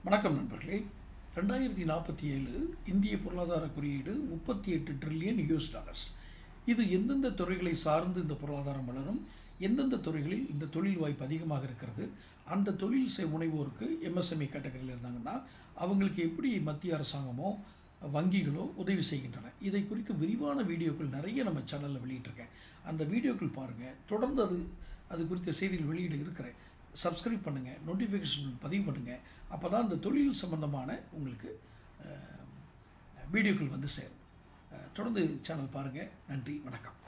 வணக்கம் நண்பர்களே ரெண்டாயிரத்தி நாற்பத்தி ஏழு இந்திய பொருளாதார குறியீடு முப்பத்தி எட்டு ட்ரில்லியன் யூஎஸ் டாலர்ஸ் இது எந்தெந்த துறைகளை சார்ந்து இந்த பொருளாதாரம் வளரும் எந்தெந்த துறைகளில் இந்த தொழில் வாய்ப்பு அதிகமாக இருக்கிறது அந்த தொழில் செய் முனைவோருக்கு எம்எஸ்எம்இ கேட்டகரியில் இருந்தாங்கன்னா அவங்களுக்கு எப்படி மத்திய அரசாங்கமோ வங்கிகளோ உதவி செய்கின்றன இதை குறித்து விரிவான வீடியோக்கள் நிறைய நம்ம சேனலில் வெளியிட்டிருக்கேன் அந்த வீடியோக்கள் பாருங்கள் தொடர்ந்து அது அது குறித்த செய்திகள் வெளியிட இருக்கிறேன் சப்ஸ்கிரைப் பண்ணுங்கள் நோட்டிஃபிகேஷன் பதிவு பண்ணுங்கள் அப்போ தான் இந்த தொழில் சம்பந்தமான உங்களுக்கு அஹ், வீடியோக்கள் வந்து சேரும் அஹ், தொடர்ந்து சேனல் பாருங்கள் நன்றி வணக்கம்